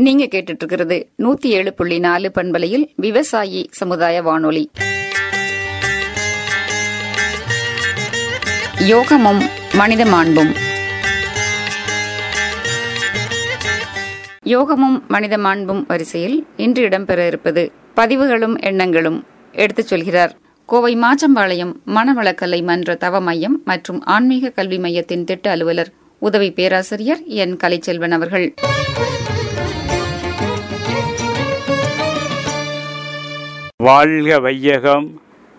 நீங்க கேட்டுட்டு இருக்கிறது நூத்தி ஏழு புள்ளி நாலு பண்பலையில் விவசாயி சமுதாய வானொலி யோகமும் மனித மாண்பும் யோகமும் மனித மாண்பும் வரிசையில் இன்று இடம்பெற இருப்பது பதிவுகளும் எண்ணங்களும் எடுத்துச் சொல்கிறார் கோவை மாச்சம்பாளையம் மனவளக்கலை மன்ற தவ மையம் மற்றும் ஆன்மீக கல்வி மையத்தின் திட்ட அலுவலர் உதவி பேராசிரியர் என் கலைச்செல்வன் அவர்கள் வாழ்க வையகம்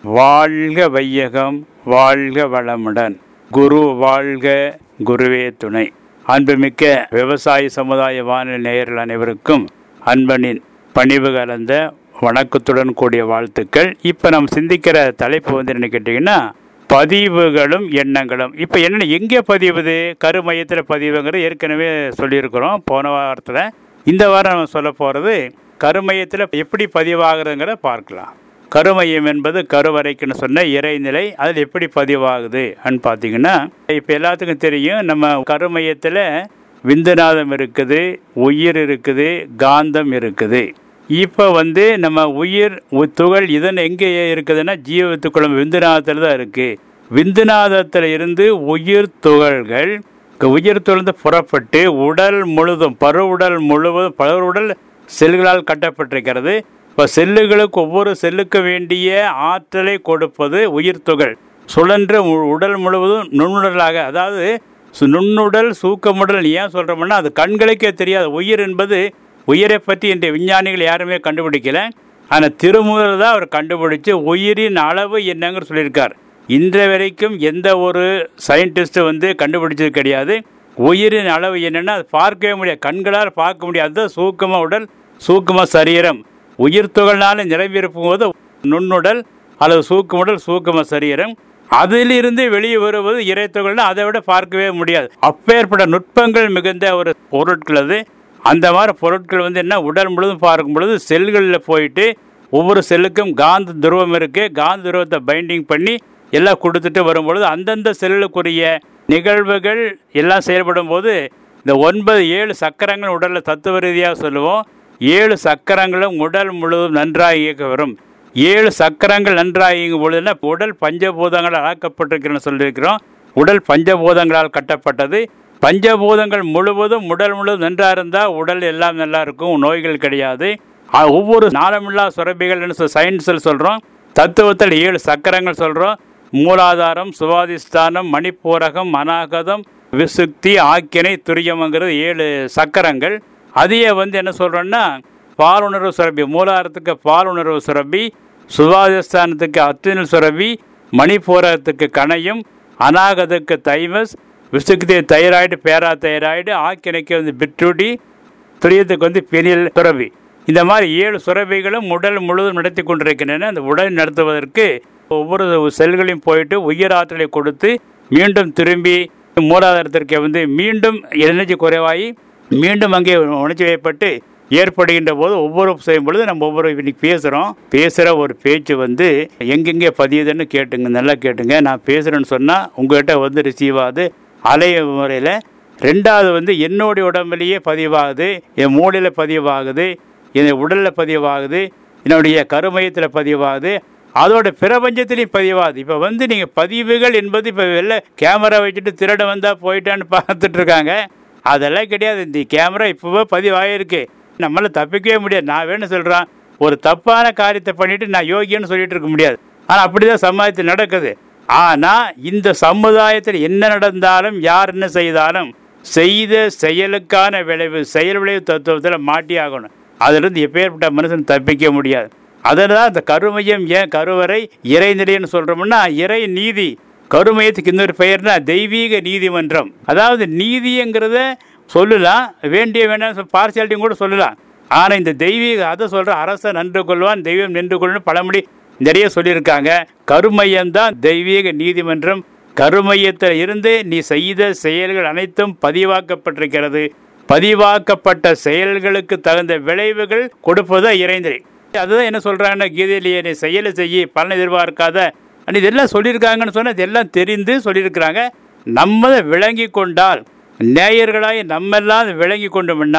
வாழ்க வையகம் வாழ்க வளமுடன் குரு வாழ்க குருவே துணை அன்புமிக்க விவசாய சமுதாய வானொலி நேயர்கள் அனைவருக்கும் அன்பனின் பணிவு கலந்த வணக்கத்துடன் கூடிய வாழ்த்துக்கள் இப்போ நம்ம சிந்திக்கிற தலைப்பு வந்து என்ன கேட்டிங்கன்னா பதிவுகளும் எண்ணங்களும் இப்போ என்ன எங்கே பதிவுது கருமையத்தில் பதிவுங்கிறது ஏற்கனவே சொல்லியிருக்கிறோம் போன வாரத்தில் இந்த வாரம் நம்ம சொல்ல போகிறது கருமையத்தில் எப்படி பதிவாகிறதுங்கிற பார்க்கலாம் கருமையம் என்பது கருவறைக்குன்னு சொன்ன இறைநிலை அதில் எப்படி பதிவாகுது அப்படின்னு பார்த்தீங்கன்னா இப்போ எல்லாத்துக்கும் தெரியும் நம்ம கருமையத்தில் விந்துநாதம் இருக்குது உயிர் இருக்குது காந்தம் இருக்குது இப்போ வந்து நம்ம உயிர் உ- துகள் இதன் எங்கே இருக்குதுன்னா ஜீவத்துக்குள்ள விந்துநாதத்தில் தான் இருக்குது விந்துநாதத்தில் இருந்து உயிர் துகள்கள் உயிர் துளந்து புறப்பட்டு உடல் முழுதும் பருவுடல் முழுவதும் பருவுடல் செல்களால் கட்டப்பட்டிருக்கிறது இப்போ செல்லுகளுக்கு ஒவ்வொரு செல்லுக்கு வேண்டிய ஆற்றலை கொடுப்பது உயிர் துகள் சுழன்று உ- உடல் முழுவதும் நுண்ணுடலாக அதாவது சு- நுண்ணுடல் சூக்கமுடல் ஏன் சொல்கிறோம்னா அது கண்களுக்கே தெரியாது உயிர் என்பது உயிரை பற்றி இன்றைய விஞ்ஞானிகள் யாருமே கண்டுபிடிக்கல ஆனால் திருமூலர் தான் அவர் கண்டுபிடிச்சு உயிரின் அளவு என்னங்கிற சொல்லியிருக்கார் இன்றைய வரைக்கும் எந்த ஒரு சயின்டிஸ்ட் வந்து கண்டுபிடிச்சது கிடையாது உயிரின் அளவு என்னன்னா அது பார்க்கவே முடியாது கண்களால் பார்க்க முடியாது அதுதான் சூக்கம உடல் சூக்கம சரீரம் உயிர் துகள்னால நிரம்பியிருக்கும் போது நுண்ணுடல் அல்லது சூக்கமுடல் சூக்கம சரீரம் அதிலிருந்து வெளியே வருவது இறைத்துகள்னா அதை விட பார்க்கவே முடியாது அப்பேற்பட்ட நுட்பங்கள் மிகுந்த ஒரு பொருட்கள் அது அந்த மாதிரி பொருட்கள் வந்து என்ன உடல் முழுவதும் பார்க்கும் பொழுது செல்களில் போயிட்டு ஒவ்வொரு செல்லுக்கும் காந்த துருவம் இருக்கு காந்த துருவத்தை பைண்டிங் பண்ணி எல்லாம் கொடுத்துட்டு வரும்பொழுது அந்தந்த செல்லுக்குரிய நிகழ்வுகள் எல்லாம் செயல்படும் போது இந்த ஒன்பது ஏழு சக்கரங்கள் உடலில் தத்துவ ரீதியாக சொல்லுவோம் ஏழு சக்கரங்களும் உடல் முழுவதும் நன்றாக இயக்க வரும் ஏழு சக்கரங்கள் நன்றாக இயங்கும் பொழுதுனா உடல் பஞ்சபூதங்களால் ஆக்கப்பட்டிருக்கிறேன்னு சொல்லியிருக்கிறோம் உடல் பஞ்சபூதங்களால் கட்டப்பட்டது பஞ்சபூதங்கள் முழுவதும் உடல் முழுவதும் நன்றாக இருந்தால் உடல் எல்லாம் நல்லா இருக்கும் நோய்கள் கிடையாது ஆ, ஒவ்வொரு நாளமில்லா சுரபிகள் சயின்ஸில் சொல்கிறோம் தத்துவத்தில் ஏழு சக்கரங்கள் சொல்கிறோம் மூலாதாரம் சுவாதிஷ்டானம் மணிப்பூரகம் அநாகதம் விசுக்தி ஆக்கினை துரியம்ங்கிறது ஏழு சக்கரங்கள் அதையே வந்து என்ன சொல்கிறோன்னா பாலுணர்வு சுரபி மூலாதாரத்துக்கு பாலுணர்வு சுரபி சுவாதிஷ்டானத்துக்கு அத்தினல் சுரபி மணிப்பூரகத்துக்கு கணையும் அநாகதுக்கு தைமஸ் விசுக்தி தைராய்டு பேரா தைராய்டு ஆக்கினைக்கு வந்து பிட்ரூடி துரியத்துக்கு வந்து பெனியல் சுரபி இந்த மாதிரி ஏழு சுரபிகளும் உடல் முழுவதும் நடத்தி கொண்டிருக்கின்றன அந்த உடல் நடத்துவதற்கு ஒவ்வொரு செல்களையும் போயிட்டு உயிர் ஆற்றலை கொடுத்து மீண்டும் திரும்பி மூலாதாரத்திற்கு வந்து மீண்டும் எனர்ஜி குறைவாகி மீண்டும் அங்கே உணர்ச்சி வயப்பட்டு ஏற்படுகின்ற போது ஒவ்வொரு செய்யும் பொழுது நம்ம ஒவ்வொரு இன்னைக்கு பேசுகிறோம் பேசுகிற ஒரு பேச்சு வந்து எங்கெங்கே பதியுதுன்னு கேட்டுங்க நல்லா கேட்டுங்க நான் பேசுகிறேன்னு சொன்னால் உங்கள்கிட்ட வந்து ரிசீவ் ஆகுது அலை முறையில் ரெண்டாவது வந்து என்னுடைய உடம்புலேயே பதிவாகுது என் மூளையில் பதிவாகுது என் உடலில் பதிவாகுது என்னுடைய கருமையத்தில் பதிவாகுது அதோட பிரபஞ்சத்திலையும் பதிவாகுது இப்போ வந்து நீங்கள் பதிவுகள் என்பது இப்போ வெளில கேமரா வச்சுட்டு திருட வந்தால் போயிட்டான்னு பார்த்துட்டு இருக்காங்க அதெல்லாம் கிடையாது இந்த கேமரா இப்போவே பதிவாகிருக்கு நம்மளால தப்பிக்கவே முடியாது நான் வேணும் சொல்கிறேன் ஒரு தப்பான காரியத்தை பண்ணிட்டு நான் யோகின்னு சொல்லிட்டு இருக்க முடியாது ஆனால் அப்படிதான் சமுதாயத்தில் நடக்குது ஆனால் இந்த சமுதாயத்தில் என்ன நடந்தாலும் யார் என்ன செய்தாலும் செய்த செயலுக்கான விளைவு செயல் விளைவு தத்துவத்தில் மாட்டி ஆகணும் அதிலிருந்து எப்பேற்பட்ட மனுஷன் தப்பிக்க முடியாது அதில் தான் இந்த கருமையம் ஏன் கருவறை இறைநிலைன்னு சொல்கிறோம்னா இறை நீதி கருமையத்துக்கு இன்னொரு பெயர்னா தெய்வீக நீதிமன்றம் அதாவது நீதிங்கிறத சொல்லலாம் வேண்டிய வேண்டாம் பார்சியாலிட்டியும் கூட சொல்லலாம் ஆனால் இந்த தெய்வீக அதை சொல்கிற அரசன் நன்று கொள்வான் தெய்வம் நின்று கொள்ளுன்னு பழமொழி நிறைய சொல்லியிருக்காங்க கருமையம் தான் தெய்வீக நீதிமன்றம் கருமையத்தில் இருந்து நீ செய்த செயல்கள் அனைத்தும் பதிவாக்கப்பட்டிருக்கிறது பதிவாக்கப்பட்ட செயல்களுக்கு தகுந்த விளைவுகள் கொடுப்பது இறைந்திரை அதுதான் என்ன சொல்றாங்கன்னா கீதையிலேயே நீ செயலை செய்ய பலன் எதிர்பார்க்காத அண்ட் இதெல்லாம் சொல்லியிருக்காங்கன்னு சொன்னால் இதெல்லாம் தெரிந்து சொல்லியிருக்கிறாங்க நம்ம அதை விளங்கி கொண்டால் நேயர்களாய் நம்மெல்லாம் அதை விளங்கி கொண்டோம்னா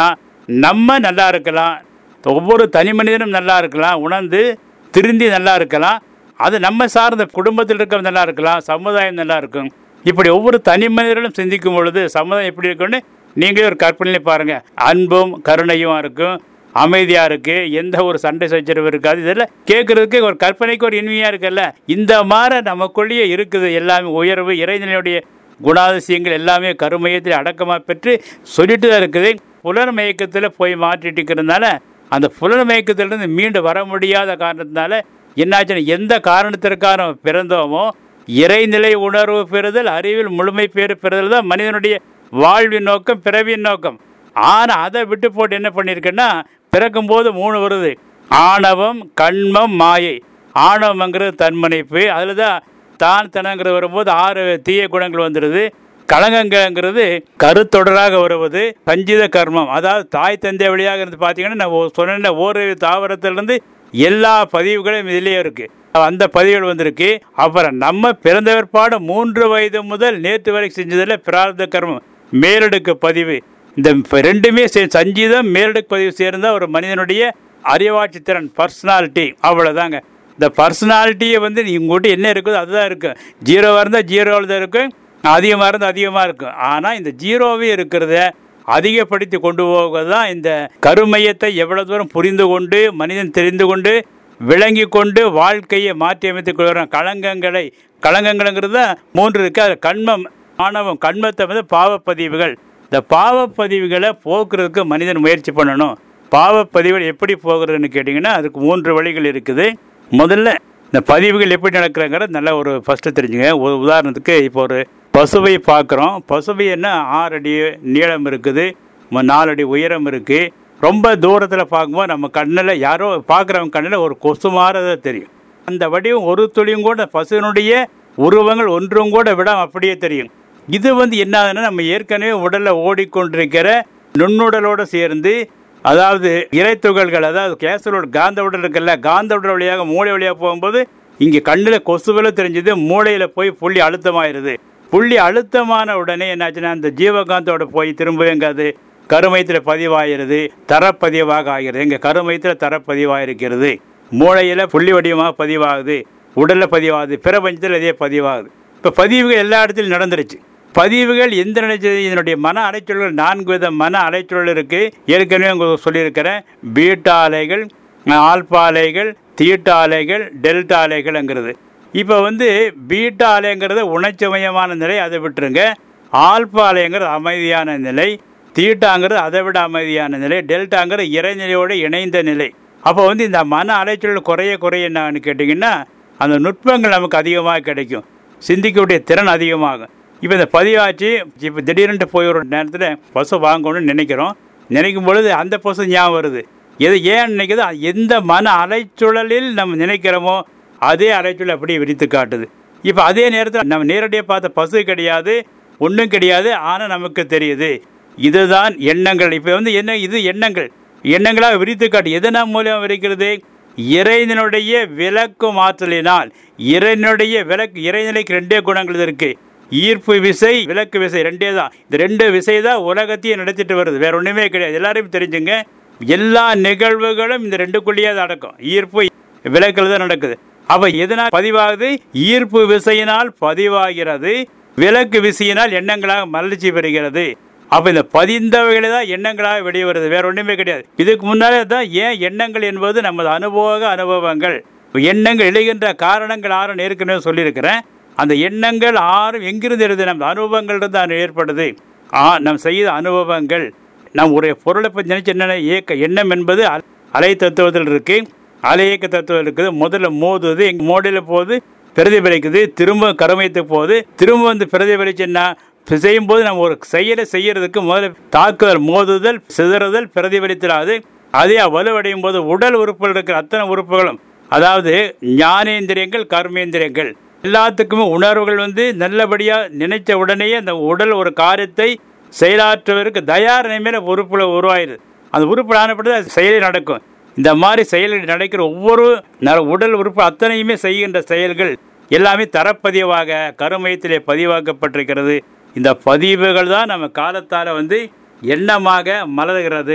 நம்ம நல்லா இருக்கலாம் ஒவ்வொரு தனி மனிதனும் நல்லா இருக்கலாம் உணர்ந்து திருந்தி நல்லா இருக்கலாம் அது நம்ம சார்ந்த குடும்பத்தில் இருக்கிற நல்லா இருக்கலாம் சமுதாயம் நல்லா இருக்கும் இப்படி ஒவ்வொரு தனி மனிதர்களும் சிந்திக்கும் பொழுது சமுதாயம் எப்படி இருக்குன்னு நீங்களே ஒரு கற்பனையில பாருங்க அன்பும் கருணையும் இருக்கும் அமைதியா இருக்கு எந்த ஒரு சண்டை சச்சரவு இருக்காது இதெல்லாம் கேட்கறதுக்கு ஒரு கற்பனைக்கு ஒரு இனிமையா இருக்குல்ல இந்த மாதிரி நமக்குள்ளேயே இருக்குது எல்லாமே உயர்வு இறைநிலையுடைய குணாதிசயங்கள் எல்லாமே கருமையத்தில் அடக்கமாக பெற்று சொல்லிட்டு தான் இருக்குது புலர் மயக்கத்தில் போய் மாற்றிட்டு இருக்கிறதுனால அந்த புலர் மயக்கத்திலிருந்து மீண்டு வர முடியாத காரணத்தினால என்னாச்சுன்னா எந்த காரணத்திற்காக நம்ம பிறந்தோமோ இறைநிலை உணர்வு பெறுதல் அறிவில் முழுமை பேறு பெறுதல் தான் மனிதனுடைய வாழ்வின் நோக்கம் பிறவியின் நோக்கம் ஆனால் அதை விட்டு போட்டு என்ன பண்ணியிருக்கேன்னா பிறக்கும்போது மூணு வருது ஆணவம் கண்மம் மாயை ஆணவம்ங்கிறது தன்மனைப்பு அதில் தான் தான் தனங்கிறது வரும்போது ஆறு தீய குணங்கள் வந்துடுது கலங்கங்கிறது கருத்தொடராக வருவது சஞ்சித கர்மம் அதாவது தாய் தந்தை வழியாக இருந்து பார்த்தீங்கன்னா நான் சொன்ன ஓரிரு தாவரத்திலிருந்து எல்லா பதிவுகளும் இதுலேயே இருக்கு அந்த பதிவுகள் வந்திருக்கு அப்புறம் நம்ம பிறந்த பிற்பாடு மூன்று வயது முதல் நேற்று வரை செஞ்சதில் பிரார்த்த கர்மம் மேலடுக்கு பதிவு இந்த ரெண்டுமே சே- சஞ்சீதம் மேலடுக்கு பதிவு சேர்ந்தா ஒரு மனிதனுடைய அறிவாட்சி திறன் பர்சனாலிட்டி அவ்வளோதாங்க இந்த பர்சனாலிட்டியை வந்து உங்கள்கிட்ட என்ன இருக்குதோ அதுதான் இருக்கும் ஜீரோவாக இருந்தால் ஜீரோவில் தான் இருக்கும் அதிகமாக இருந்தால் அதிகமாக இருக்கும் ஆனால் இந்த ஜீரோவே இருக்கிறத அதிகப்படுத்தி கொண்டு போவது தான் இந்த கருமையத்தை எவ்வளவு தூரம் புரிந்து கொண்டு மனிதன் தெரிந்து கொண்டு விளங்கி கொண்டு வாழ்க்கையை மாற்றி அமைத்துக் கொள்கிறான் களங்கங்களை களங்கங்கள்ங்கிறது தான் மூன்று இருக்கு அது கண்மம் ஆணவம் கண்மத்தை வந்து பாவப்பதிவுகள் இந்த பாவப்பதிவுகளை போக்குறதுக்கு மனிதன் முயற்சி பண்ணணும் பாவப்பதிவுகள் எப்படி போகிறதுன்னு கேட்டிங்கன்னா அதுக்கு மூன்று வழிகள் இருக்குது முதல்ல இந்த பதிவுகள் எப்படி நடக்கிறங்கிறது நல்ல ஒரு ஃபஸ்ட்டு தெரிஞ்சுங்க ஒரு உதாரணத்துக்கு இப்போ ஒரு பசுவை பார்க்குறோம் பசுவை என்ன ஆறு அடி நீளம் இருக்குது ம- நாலு அடி உயரம் இருக்குது ரொம்ப தூரத்தில் பார்க்கும்போது நம்ம கண்ணில் யாரோ பார்க்குறவங்க கண்ணில் ஒரு கொசு மாறதை தெரியும் அந்த வடிவம் ஒரு துளியும் கூட பசுவினுடைய உருவங்கள் ஒன்றும் கூட விட அப்படியே தெரியும் இது வந்து என்ன ஆகுதுன்னா நம்ம ஏற்கனவே உடலில் ஓடிக்கொண்டிருக்கிற நுண்ணுடலோடு சேர்ந்து அதாவது இறைத்துகள்கள் அதாவது கேசலோட காந்த உடல் இருக்குல்ல காந்த உடல் வழியாக மூளை வழியாக போகும்போது இங்கே கண்ணில் கொசுவில தெரிஞ்சது மூளையில் போய் புள்ளி அழுத்தமாயிருது புள்ளி அழுத்தமான உடனே என்னாச்சுன்னா அந்த ஜீவகாந்தோட போய் திரும்ப எங்க அது கருமையத்தில் பதிவாகிறது தரப்பதிவாக ஆகிறது எங்க கருமையத்தில் தரப்பதிவாயிருக்கிறது மூளையில் புள்ளி வடிவமாக பதிவாகுது உடலில் பதிவாகுது பிரபஞ்சத்தில் இதே பதிவாகுது இப்போ பதிவுகள் எல்லா இடத்துலையும் நடந்துருச்சு பதிவுகள் எந்த நிலைச்சது இதனுடைய மன அலைச்சொல்கள் நான்கு வித மன அலைச்சொல் இருக்கு ஏற்கனவே உங்களுக்கு சொல்லியிருக்கிறேன் பீட்டா அலைகள் ஆல்பா அலைகள் தீட்டா அலைகள் டெல்டா அலைகள்ங்கிறது இப்போ வந்து பீட்டா அலைங்கிறது உணர்ச்சிமயமான நிலை அதை விட்டுருங்க ஆல்பா அலைங்கிறது அமைதியான நிலை தீட்டாங்கிறது அதை விட அமைதியான நிலை டெல்டாங்கிறது இறைநிலையோடு இணைந்த நிலை அப்போ வந்து இந்த மன அலைச்சல் குறைய குறைய என்னன்னு கேட்டிங்கன்னா அந்த நுட்பங்கள் நமக்கு அதிகமாக கிடைக்கும் சிந்திக்கக்கூடிய திறன் அதிகமாகும் இப்போ இந்த பதிவாச்சு இப்போ திடீர்னு போய் ஒரு நேரத்தில் பசு வாங்கணும்னு நினைக்கிறோம் நினைக்கும் பொழுது அந்த பசு ஞாபகம் வருது எது ஏன் நினைக்குதோ அது எந்த மன அலைச்சூழலில் நம்ம நினைக்கிறோமோ அதே அலைச்சூழல் அப்படியே விரித்து காட்டுது இப்போ அதே நேரத்தில் நம்ம நேரடியாக பார்த்த பசு கிடையாது ஒன்றும் கிடையாது ஆனால் நமக்கு தெரியுது இதுதான் எண்ணங்கள் இப்போ வந்து என்ன இது எண்ணங்கள் எண்ணங்களாக விரித்து காட்டு எதனா மூலியம் விரிக்கிறது இறைவனுடைய விளக்கு மாற்றலினால் இறைவனுடைய விளக்கு இறைநிலைக்கு ரெண்டே குணங்கள் இருக்கு ஈர்ப்பு விசை விளக்கு விசை ரெண்டே தான் இந்த ரெண்டு விசை தான் உலகத்தையும் நடத்திட்டு வருது வேற ஒண்ணுமே கிடையாது எல்லாரையும் தெரிஞ்சுங்க எல்லா நிகழ்வுகளும் இந்த ரெண்டுக்குள்ளேயே தான் நடக்கும் ஈர்ப்பு விளக்கில் தான் நடக்குது அப்ப எதனால் பதிவாகுது ஈர்ப்பு விசையினால் பதிவாகிறது விளக்கு விசையினால் எண்ணங்களாக மலர்ச்சி பெறுகிறது அப்ப இந்த பதிந்தவைகளை தான் எண்ணங்களாக வெளியே வருது வேற ஒண்ணுமே கிடையாது இதுக்கு முன்னாலே தான் ஏன் எண்ணங்கள் என்பது நமது அனுபவ அனுபவங்கள் எண்ணங்கள் எழுகின்ற காரணங்கள் ஆறு ஏற்கனவே சொல்லியிருக்கிறேன் அந்த எண்ணங்கள் ஆறும் எங்கிருந்து எழுது நம்ம அனுபவங்கள் இருந்து அது ஏற்படுது ஆ நம் செய்த அனுபவங்கள் நம் ஒரு பொருளை பற்றி நினைச்சு என்னென்ன இயக்க எண்ணம் என்பது அல- அலை தத்துவத்தில் இருக்கு அலை இயக்க தத்துவம் இருக்குது முதல்ல மோதுது எங்க மோடியில் போகுது பிரதிபலிக்குது திரும்ப கருமையத்துக்கு போகுது திரும்ப வந்து பிரதிபலிச்சுன்னா செய்யும் போது நம்ம ஒரு செயலை செய்யறதுக்கு முதல்ல தாக்குதல் மோதுதல் சிதறுதல் பிரதிபலித்தலாது அதே வலுவடையும் போது உடல் உறுப்புகள் இருக்கிற அத்தனை உறுப்புகளும் அதாவது ஞானேந்திரியங்கள் கர்மேந்திரியங்கள் எல்லாத்துக்குமே உணர்வுகள் வந்து நல்லபடியா நினைச்ச உடனேயே அந்த உடல் ஒரு காரியத்தை செயலாற்றுவதற்கு தயார் நிலைமையில உறுப்புல உருவாயிருது அந்த உறுப்பு ஆனப்பட்டு அது செயலில் நடக்கும் இந்த மாதிரி செயல்கள் நடக்கிற ஒவ்வொரு ந- உடல் உறுப்பு அத்தனையுமே செய்கின்ற செயல்கள் எல்லாமே தரப்பதிவாக கருமையத்திலே பதிவாக்கப்பட்டிருக்கிறது இந்த பதிவுகள் தான் நம்ம காலத்தால் வந்து எண்ணமாக மலர்கிறது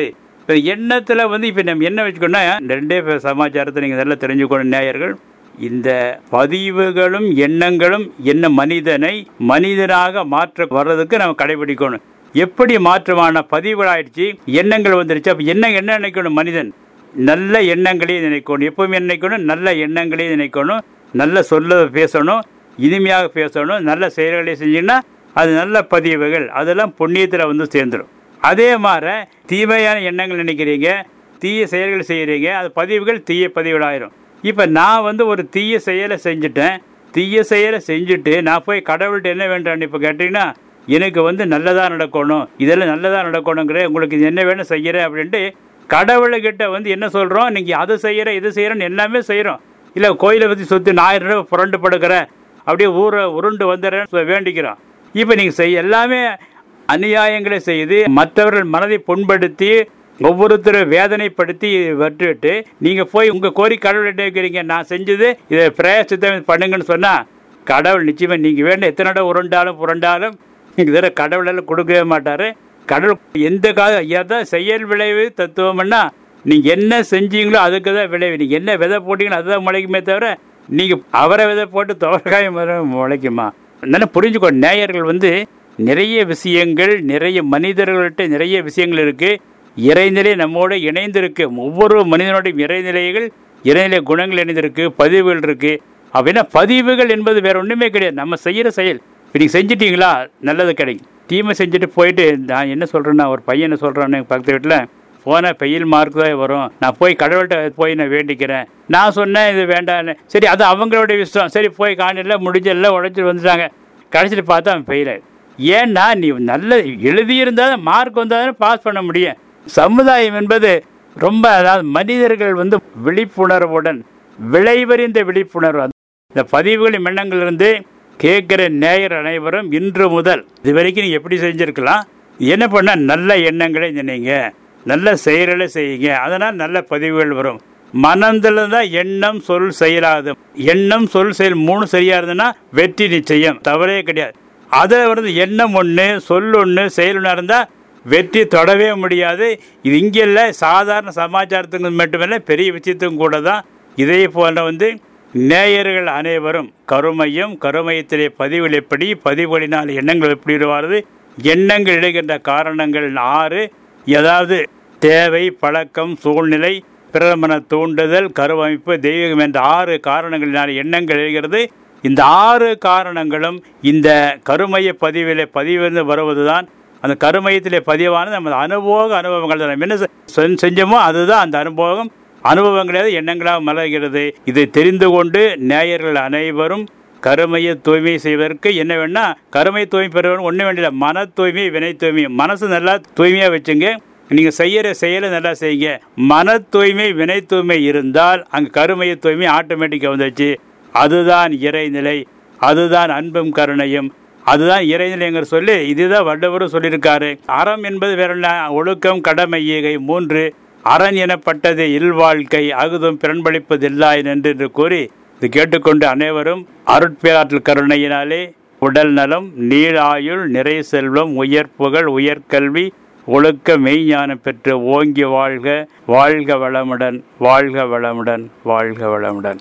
இப்போ எண்ணத்தில் வந்து இப்போ நம்ம என்ன வச்சுக்கோன்னா ரெண்டே பே- சமாச்சாரத்தை நீங்கள் நல்லா தெரிஞ்சுக்கணும் நேயர்கள் இந்த பதிவுகளும் எண்ணங்களும் என்ன மனிதனை மனிதனாக மாற்ற வர்றதுக்கு நம்ம கடைபிடிக்கணும் எப்படி மாற்றமான பதிவுகள் ஆயிடுச்சு எண்ணங்கள் வந்துருச்சு அப்போ என்ன என்ன நினைக்கணும் மனிதன் நல்ல எண்ணங்களையும் நினைக்கணும் எப்பவுமே நினைக்கணும் நல்ல எண்ணங்களையும் நினைக்கணும் நல்ல சொல்ல பேசணும் இனிமையாக பேசணும் நல்ல செயல்களை செஞ்சீங்கன்னா அது நல்ல பதிவுகள் அதெல்லாம் புண்ணியத்தில் வந்து சேர்ந்துடும் அதே மாதிரி தீமையான எண்ணங்கள் நினைக்கிறீங்க தீய செயல்கள் செய்கிறீங்க அது பதிவுகள் தீய பதிவுகளாயிரும் இப்போ நான் வந்து ஒரு தீய செயலை செஞ்சுட்டேன் தீய செயலை செஞ்சுட்டு நான் போய் கடவுள்கிட்ட என்ன வேண்டாம் இப்போ கேட்டிங்கன்னா எனக்கு வந்து நல்லதாக நடக்கணும் இதெல்லாம் நல்லதாக நடக்கணுங்கிற உங்களுக்கு இது என்ன வேணும் செய்கிறேன் அப்படின்ட்டு கடவுள்கிட்ட வந்து என்ன சொல்கிறோம் நீங்கள் அதை செய்கிற இது செய்கிறேன்னு எல்லாமே செய்கிறோம் இல்லை கோயிலை பற்றி சொத்து நான் ஆயிரம் ரூபாய் புரண்டு படுக்கிறேன் அப்படியே ஊரை உருண்டு வந்துடுறேன்னு வேண்டிக்கிறோம் இப்போ நீங்கள் செய் எல்லாமே அநியாயங்களை செய்து மற்றவர்கள் மனதை புண்படுத்தி ஒவ்வொருத்தரும் வேதனைப்படுத்தி வட்டுவிட்டு நீங்கள் போய் உங்கள் கோரி கடவுள்கிட்ட வைக்கிறீங்க நான் செஞ்சது இதை பிரயாசித்தம் பண்ணுங்கன்னு சொன்னால் கடவுள் நிச்சயமாக நீங்கள் வேணும் எத்தனை தடவை உருண்டாலும் புரண்டாலும் இதில் கடவுளெல்லாம் கொடுக்கவே மாட்டார் கடவுள் எந்த கால எதை செயல் விளைவு தத்துவம்னா நீங்கள் என்ன செஞ்சீங்களோ அதுக்கு தான் விளைவு நீங்கள் என்ன விதை போட்டீங்களோ அதுதான் முளைக்குமே தவிர நீங்கள் அவரை விதை போட்டு துவரக்காய் மரம் முளைக்குமா அதனால புரிஞ்சுக்கோ நேயர்கள் வந்து நிறைய விஷயங்கள் நிறைய மனிதர்கள்ட்ட நிறைய விஷயங்கள் இருக்கு இறைநிலை நம்மோட இணைந்திருக்கு ஒவ்வொரு மனிதனுடைய இறைநிலைகள் இறைநிலை குணங்கள் இணைந்திருக்கு பதிவுகள் இருக்கு அப்படின்னா பதிவுகள் என்பது வேற ஒண்ணுமே கிடையாது நம்ம செய்யற செயல் இப்போ நீங்கள் செஞ்சிட்டீங்களா நல்லது கிடைக்கும் தீமை செஞ்சுட்டு போயிட்டு நான் என்ன சொல்றேன்னா ஒரு பையன் என்ன சொல்றான்னு பக்கத்து வீட்டில் போனால் பெயில் மார்க் தான் வரும் நான் போய் கடவுள்கிட்ட போய் நான் வேண்டிக்கிறேன் நான் சொன்னேன் இது வேண்டான்னு சரி அது அவங்களுடைய விஷயம் சரி போய் காணில முடிஞ்ச எல்லாம் உழைச்சிட்டு வந்துட்டாங்க கடைசியில் பார்த்தா அவன் ஃபெயில் ஏன்னா நீ நல்ல எழுதியிருந்தால் மார்க் வந்தால் பாஸ் பண்ண முடியும் சமுதாயம் என்பது ரொம்ப அதாவது மனிதர்கள் வந்து விழிப்புணர்வுடன் விளைவறிந்த விழிப்புணர்வு இந்த பதிவுகளின் எண்ணங்களிலிருந்து கேட்கிற நேயர் அனைவரும் இன்று முதல் இது வரைக்கும் நீங்க எப்படி செஞ்சிருக்கலாம் என்ன பண்ண நல்ல எண்ணங்களை நினைங்க நல்ல செயல்களை செய்யுங்க அதனால் நல்ல பதிவுகள் வரும் மனதில் தான் எண்ணம் சொல் செயலாகுது எண்ணம் சொல் செயல் மூணு சரியா இருந்ததுன்னா வெற்றி நிச்சயம் தவறே கிடையாது அதில் வந்து எண்ணம் ஒன்று சொல் ஒன்று செயல் ஒன்று இருந்தால் வெற்றி தொடவே முடியாது இது இங்கே இல்லை சாதாரண சமாச்சாரத்துக்கு மட்டுமல்ல பெரிய விஷயத்துக்கும் கூட தான் இதே போன்ற வந்து நேயர்கள் அனைவரும் கருமையும் கருமையத்திலே பதிவுகள் எப்படி பதிவுகளினால் எண்ணங்கள் எப்படி உருவாருது எண்ணங்கள் இடுகின்ற காரணங்கள் ஆறு ஏதாவது தேவை பழக்கம் சூழ்நிலை பிரதமன தூண்டுதல் கருவமைப்பு தெய்வீகம் என்ற ஆறு காரணங்களினால் எண்ணங்கள் எழுகிறது இந்த ஆறு காரணங்களும் இந்த கருமைய பதிவிலே பதிவிலிருந்து வருவதுதான் அந்த கருமையத்திலே பதிவானது நமது அனுபவ அனுபவங்கள் தான் நம்ம என்ன செ- செஞ்சோமோ அதுதான் அந்த அனுபவம் அனுபவங்களாக எண்ணங்களாக மலர்கிறது இதை தெரிந்து கொண்டு நேயர்கள் அனைவரும் கருமையை தூய்மை செய்வதற்கு என்ன வேணா கருமை தூய்மை பெறுவன் ஒன்றும் வேண்டிய மன தூய்மை வினை தூய்மை மனசு நல்லா தூய்மையாக வச்சுங்க நீங்க செய்யற செயலை நல்லா செய்யுங்க மன தூய்மை வினை தூய்மை இருந்தால் அங்க கருமைய தூய்மை ஆட்டோமேட்டிக்கா வந்துச்சு அதுதான் இறைநிலை அதுதான் அன்பும் கருணையும் அதுதான் இறைநிலைங்கிற சொல்லி இதுதான் வள்ளுவரும் சொல்லியிருக்காரு அறம் என்பது வேற என்ன ஒழுக்கம் கடமை ஈகை மூன்று அரண் எனப்பட்டது இல்வாழ்க்கை அகுதும் பிறன்பளிப்பதில்லாய் என்று என்று கூறி இது கேட்டுக்கொண்டு அனைவரும் அருட்பேராற்றல் கருணையினாலே உடல் நலம் நீளாயுள் நிறை செல்வம் உயர் புகழ் உயர்கல்வி ஒழுக்க மெய்ஞானம் பெற்று ஓங்கி வாழ்க வாழ்க வளமுடன் வாழ்க வளமுடன் வாழ்க வளமுடன்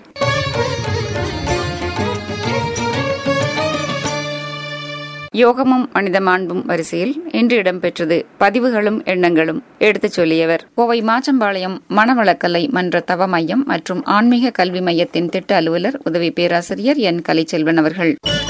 யோகமும் மனித மாண்பும் வரிசையில் இன்று இடம்பெற்றது பதிவுகளும் எண்ணங்களும் எடுத்துச் சொல்லியவர் கோவை மாச்சம்பாளையம் மணவளக்கலை மன்ற தவ மையம் மற்றும் ஆன்மீக கல்வி மையத்தின் திட்ட அலுவலர் உதவி பேராசிரியர் என் கலைச்செல்வன் அவர்கள்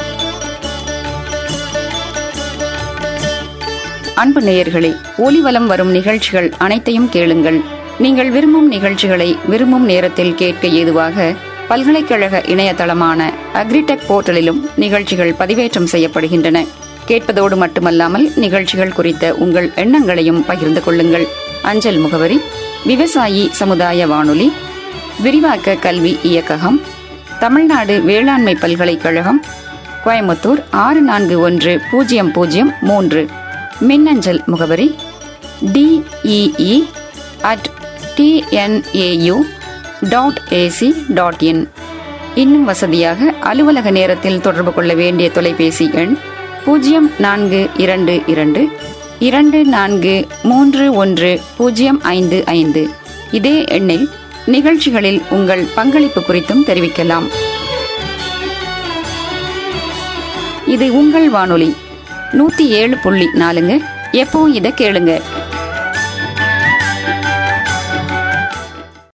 அன்பு நேயர்களே ஒலிவலம் வரும் நிகழ்ச்சிகள் அனைத்தையும் கேளுங்கள் நீங்கள் விரும்பும் நிகழ்ச்சிகளை விரும்பும் நேரத்தில் கேட்க ஏதுவாக பல்கலைக்கழக இணையதளமான அக்ரிடெக் போர்ட்டலிலும் நிகழ்ச்சிகள் பதிவேற்றம் செய்யப்படுகின்றன கேட்பதோடு மட்டுமல்லாமல் நிகழ்ச்சிகள் குறித்த உங்கள் எண்ணங்களையும் பகிர்ந்து கொள்ளுங்கள் அஞ்சல் முகவரி விவசாயி சமுதாய வானொலி விரிவாக்க கல்வி இயக்ககம் தமிழ்நாடு வேளாண்மை பல்கலைக்கழகம் கோயமுத்தூர் ஆறு நான்கு ஒன்று பூஜ்ஜியம் பூஜ்ஜியம் மூன்று மின்னஞ்சல் முகவரி D E E at TNAU dot AC dot in இன்னும் வசதியாக அலுவலக நேரத்தில் தொடர்பு கொள்ள வேண்டிய தொலைபேசி எண் பூஜ்ஜியம் நான்கு இரண்டு இரண்டு இரண்டு நான்கு மூன்று ஒன்று பூஜ்ஜியம் ஐந்து ஐந்து இதே எண்ணில் நிகழ்ச்சிகளில் உங்கள் பங்களிப்பு குறித்தும் தெரிவிக்கலாம் இது உங்கள் வானொலி நூத்தி ஏழு புள்ளி நாலுங்க எப்பவும் இதை கேளுங்க